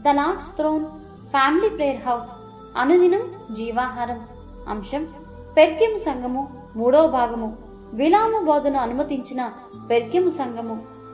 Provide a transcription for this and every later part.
the Lord's Throne Family Prayer House అనుదినం జీవాహారం అంశం పెర్కెము సంఘము మూడవ భాగము విలామ బోధను అనుమతించిన పెర్కెము సంఘము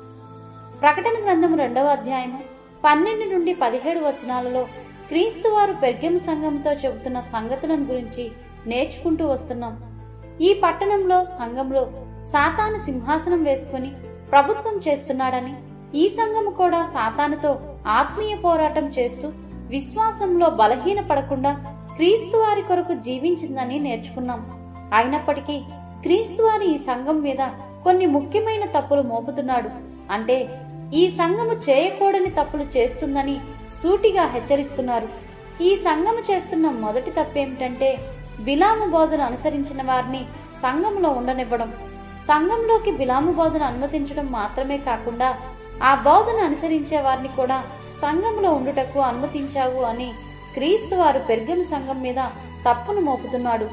ప్రకటన గ్రంథము రెండవ అధ్యాయము పన్నెండు నుండి పదిహేడు వచనాలలో క్రీస్తు వారు పెర్గెము సంఘంతో చెబుతున్న సంగతులను గురించి నేర్చుకుంటూ వస్తున్నాం ఈ పట్టణంలో సంఘంలో సాతాను సింహాసనం వేసుకుని ప్రభుత్వం చేస్తున్నాడని ఈ సంఘము కూడా సాతానుతో ఆత్మీయ పోరాటం చేస్తూ విశ్వాసంలో బలహీన పడకుండా క్రీస్తు వారి కొరకు జీవించిందని నేర్చుకున్నాం అయినప్పటికీ క్రీస్తు వారి ఈ సంఘం మీద కొన్ని ముఖ్యమైన తప్పులు మోపుతున్నాడు అంటే ఈ సంఘము చేయకూడని తప్పులు చేస్తుందని సూటిగా హెచ్చరిస్తున్నారు ఈ సంఘము చేస్తున్న మొదటి తప్పేమిటంటే బిలాము బోధను అనుసరించిన వారిని సంఘంలో ఉండనివ్వడం సంఘంలోకి బిలాము బోధన అనుమతించడం మాత్రమే కాకుండా ఆ బోధన అనుసరించే వారిని కూడా సంఘంలో ఉండుటకు అనుమతించావు అని క్రీస్తు వారు పెర్గము సంఘం మీద తప్పును మోపుతున్నాడు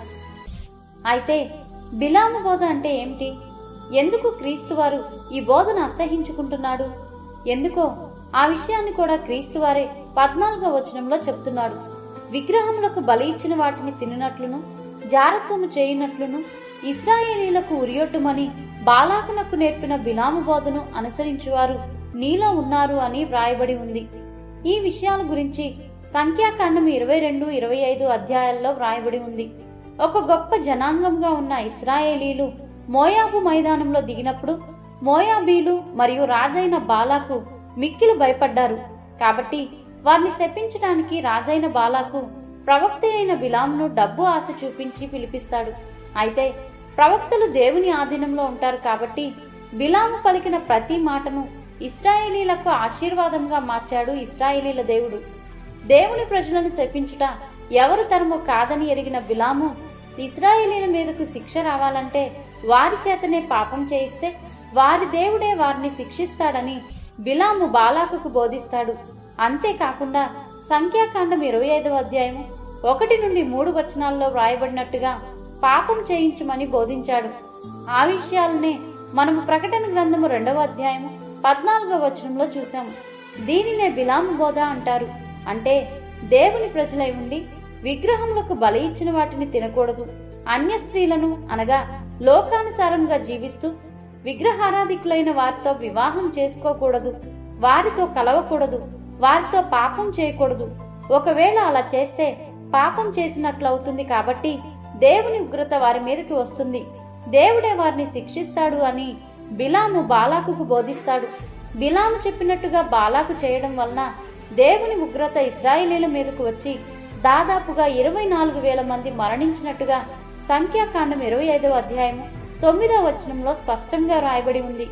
అయితే బిలాము బోధ అంటే ఏమిటి ఎందుకు క్రీస్తు వారు ఈ బోధను అసహించుకుంటున్నాడు ఎందుకో ఆ విషయాన్ని కూడా క్రీస్తు వారే పద్నాలుగో వచనంలో చెప్తున్నాడు విగ్రహములకు బలి ఇచ్చిన వాటిని తిననట్లును జారత్వము చేయనట్లును ఇస్రాయేలీలకు ఉరియొట్టుమని బాలాకునకు నేర్పిన బిలాము బోధను అనుసరించువారు నీలో ఉన్నారు అని వ్రాయబడి ఉంది ఈ విషయాల గురించి సంఖ్యాకాండం ఇరవై రెండు ఇరవై ఐదు అధ్యాయాల్లో వ్రాయబడి ఉంది ఒక గొప్ప జనాంగంగా ఉన్న ఇస్రాయేలీలు మోయాబు మైదానంలో దిగినప్పుడు మోయాబీలు మరియు రాజైన బాలాకు మిక్కిలు భయపడ్డారు కాబట్టి వారిని శపించడానికి రాజైన బాలాకు ప్రవక్త అయిన బిలాంను డబ్బు ఆశ చూపించి పిలిపిస్తాడు అయితే ప్రవక్తలు దేవుని ఆధీనంలో ఉంటారు కాబట్టి బిలాము పలికిన ప్రతి మాటను ఇస్రాయేలీలకు ఆశీర్వాదంగా మార్చాడు ఇస్రాయేలీల దేవుడు దేవుని ప్రజలను శపించుట ఎవరు తరమో కాదని ఎరిగిన బిలాము ఇస్రాయేలీల మీదకు శిక్ష రావాలంటే వారి చేతనే పాపం చేయిస్తే వారి దేవుడే వారిని శిక్షిస్తాడని బిలాము బాలాకుకు బోధిస్తాడు అంతేకాకుండా సంఖ్యాకాండం ఇరవై ఐదవ అధ్యాయము ఒకటి నుండి మూడు వచనాల్లో వ్రాయబడినట్టుగా పాపం చేయించమని బోధించాడు ఆ విషయాలనే మనము ప్రకటన గ్రంథము రెండవ అధ్యాయము పద్నాలుగవ వచనంలో చూసాము దీనినే బిలాము బోధ అంటారు అంటే దేవుని ప్రజలై ఉండి విగ్రహములకు బలి ఇచ్చిన వాటిని తినకూడదు అన్య స్త్రీలను అనగా లోకానుసారంగా జీవిస్తూ విగ్రహారాధికులైన వారితో వివాహం చేసుకోకూడదు వారితో కలవకూడదు వారితో పాపం చేయకూడదు ఒకవేళ అలా చేస్తే పాపం చేసినట్లవుతుంది కాబట్టి దేవుని ఉగ్రత వారి మీదకి వస్తుంది దేవుడే వారిని శిక్షిస్తాడు అని బిలాము బాలాకుకు బోధిస్తాడు బిలాము చెప్పినట్టుగా బాలాకు చేయడం వలన దేవుని ఉగ్రత ఇస్రాయేలీల మీదకు వచ్చి దాదాపుగా ఇరవై నాలుగు వేల మంది మరణించినట్టుగా సంఖ్యాకాండం ఇరవై ఐదవ అధ్యాయము తొమ్మిదవ వచనంలో స్పష్టంగా రాయబడి ఉంది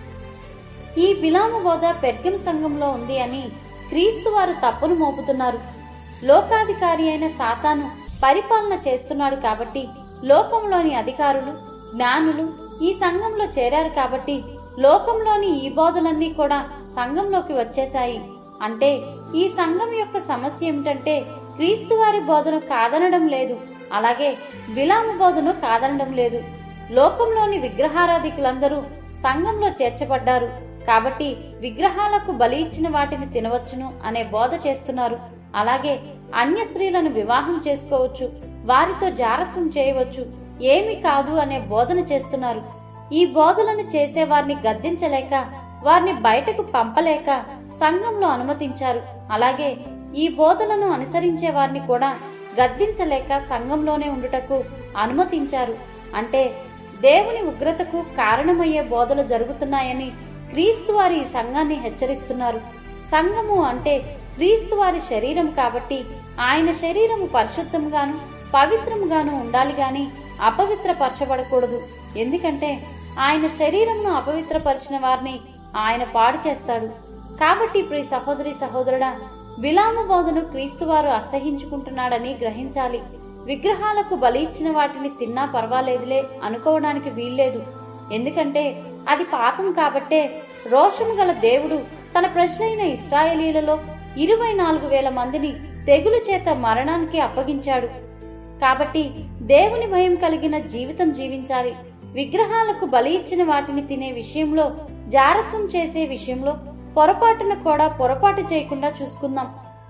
ఈ బిలాము బోధ పెర్గం సంఘంలో ఉంది అని క్రీస్తు వారు తప్పును మోపుతున్నారు లోకాధికారి అయిన సాతాను పరిపాలన చేస్తున్నాడు కాబట్టి లోకంలోని అధికారులు జ్ఞానులు ఈ సంఘంలో చేరారు కాబట్టి లోకంలోని ఈ బోధలన్నీ కూడా సంఘంలోకి వచ్చేశాయి అంటే ఈ సంఘం యొక్క సమస్య ఏమిటంటే క్రీస్తు వారి బోధను కాదనడం లేదు అలాగే బిలాము బోధను కాదనడం లేదు లోకంలోని విగ్రహారాధికులందరూ సంఘంలో చేర్చబడ్డారు కాబట్టి విగ్రహాలకు బలి ఇచ్చిన వాటిని తినవచ్చును అనే బోధ చేస్తున్నారు అలాగే అన్య స్త్రీలను వివాహం చేసుకోవచ్చు వారితో జారత్వం చేయవచ్చు ఏమి కాదు అనే బోధన చేస్తున్నారు ఈ బోధలను చేసేవారిని గద్దించలేక వారిని బయటకు పంపలేక సంఘంలో అనుమతించారు అలాగే ఈ బోధలను అనుసరించే వారిని కూడా గద్దించలేక సంఘంలోనే ఉండుటకు అనుమతించారు అంటే దేవుని ఉగ్రతకు కారణమయ్యే బోధలు జరుగుతున్నాయని క్రీస్తు వారి ఈ సంఘాన్ని హెచ్చరిస్తున్నారు సంఘము అంటే క్రీస్తు వారి శరీరం కాబట్టి ఆయన శరీరము పరిశుద్ధంగాను పవిత్రంగాను ఉండాలి గాని అపవిత్రపరచబడకూడదు ఎందుకంటే ఆయన శరీరమును అపవిత్రపరిచిన వారిని ఆయన పాడు చేస్తాడు కాబట్టి ప్రియ సహోదరి సహోదరుడా విలామ బోధను క్రీస్తువారు అసహించుకుంటున్నాడని గ్రహించాలి విగ్రహాలకు బలి ఇచ్చిన వాటిని తిన్నా పర్వాలేదులే అనుకోవడానికి వీల్లేదు ఎందుకంటే అది పాపం కాబట్టే రోషము గల దేవుడు తన ప్రజలైన ఇస్రాయేలీలలో ఇరవై నాలుగు వేల మందిని తెగులు చేత మరణానికి అప్పగించాడు కాబట్టి దేవుని భయం కలిగిన జీవితం జీవించాలి విగ్రహాలకు బలి ఇచ్చిన వాటిని తినే విషయంలో జారత్వం చేసే విషయంలో పొరపాటున కూడా పొరపాటు చేయకుండా చూసుకుందాం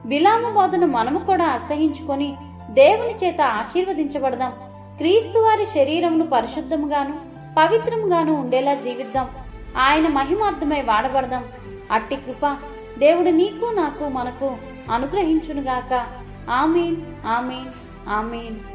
బిలాము బోధను మనము కూడా అసహించుకొని దేవుని చేత ఆశీర్వదించబడదాం క్రీస్తు వారి శరీరమును పరిశుద్ధముగాను పవిత్రముగాను ఉండేలా జీవిద్దాం ఆయన మహిమార్థమై వాడబడదాం అట్టి కృప దేవుడు నీకు నాకు మనకు అనుగ్రహించునుగాక ఆమీన్ ఆమీన్ ఆమీన్